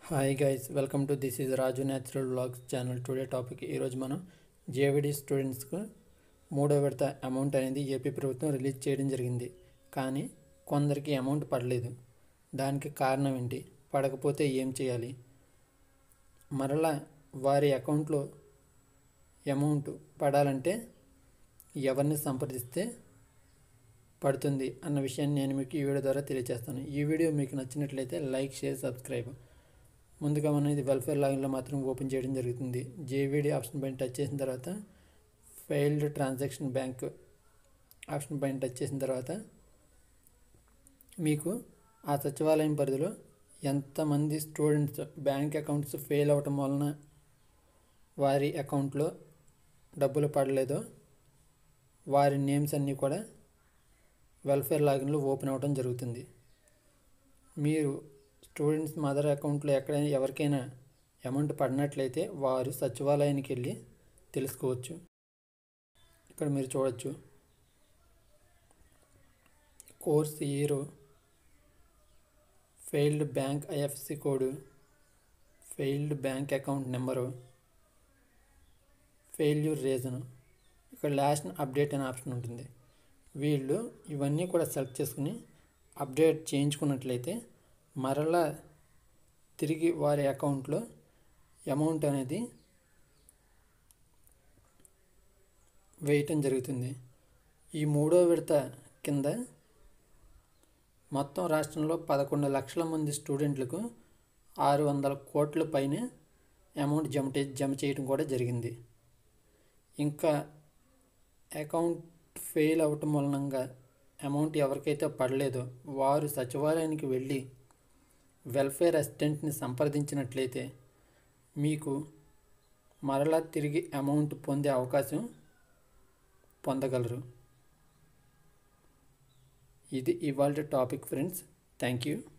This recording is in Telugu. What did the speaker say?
hi guys welcome to this is Raju natural vlogs channel today topic ఈరోజు మనం జేవిడి స్టూడెంట్స్కు మూడో విడత అమౌంట్ అనేది ఏపీ ప్రభుత్వం రిలీజ్ చేయడం జరిగింది కానీ కొందరికి అమౌంట్ పడలేదు దానికి కారణం ఏంటి పడకపోతే ఏం చేయాలి మరలా వారి అకౌంట్లో అమౌంట్ పడాలంటే ఎవరిని సంప్రదిస్తే పడుతుంది అన్న విషయాన్ని నేను మీకు ఈ వీడియో ద్వారా తెలియజేస్తాను ఈ వీడియో మీకు నచ్చినట్లయితే లైక్ షేర్ సబ్స్క్రైబ్ ముందుగా మనం ఇది వెల్ఫేర్ లాగిన్లో మాత్రం ఓపెన్ చేయడం జరుగుతుంది జేవీడీ ఆప్షన్ పైన టచ్ చేసిన తర్వాత ఫెయిల్డ్ ట్రాన్సాక్షన్ బ్యాంక్ ఆప్షన్ పైన టచ్ చేసిన తర్వాత మీకు ఆ సచివాలయం పరిధిలో ఎంతమంది స్టూడెంట్స్ బ్యాంక్ అకౌంట్స్ ఫెయిల్ అవటం వలన వారి అకౌంట్లో డబ్బులు పడలేదో వారి నేమ్స్ అన్నీ కూడా వెల్ఫేర్ లాగిన్లో ఓపెన్ అవ్వడం జరుగుతుంది మీరు స్టూడెంట్స్ మదర్ అకౌంట్లో ఎక్కడైనా ఎవరికైనా అమౌంట్ పడినట్లయితే వారు సచివాలయానికి వెళ్ళి తెలుసుకోవచ్చు ఇక్కడ మీరు చూడొచ్చు course year failed bank IFSC code failed bank account number failure reason ఇక్కడ లాస్ట్ అప్డేట్ అనే ఆప్షన్ ఉంటుంది వీళ్ళు ఇవన్నీ కూడా సెలెక్ట్ చేసుకుని అప్డేట్ చేయించుకున్నట్లయితే మరలా తిరిగి వారి అకౌంట్లో అమౌంట్ అనేది వేయటం జరుగుతుంది ఈ మూడో విడత కింద మొత్తం రాష్ట్రంలో పదకొండు లక్షల మంది స్టూడెంట్లకు ఆరు వందల కోట్ల పైన అమౌంట్ జమ జమ చేయడం కూడా జరిగింది ఇంకా అకౌంట్ ఫెయిల్ అవటం వలనంగా అమౌంట్ ఎవరికైతే పడలేదో వారు సచివాలయానికి వెళ్ళి వెల్ఫేర్ అసిస్టెంట్ని సంప్రదించినట్లయితే మీకు మరలా తిరిగి అమౌంట్ పొందే అవకాశం పొందగలరు ఇది ఇవాళ టాపిక్ ఫ్రెండ్స్ థ్యాంక్ యూ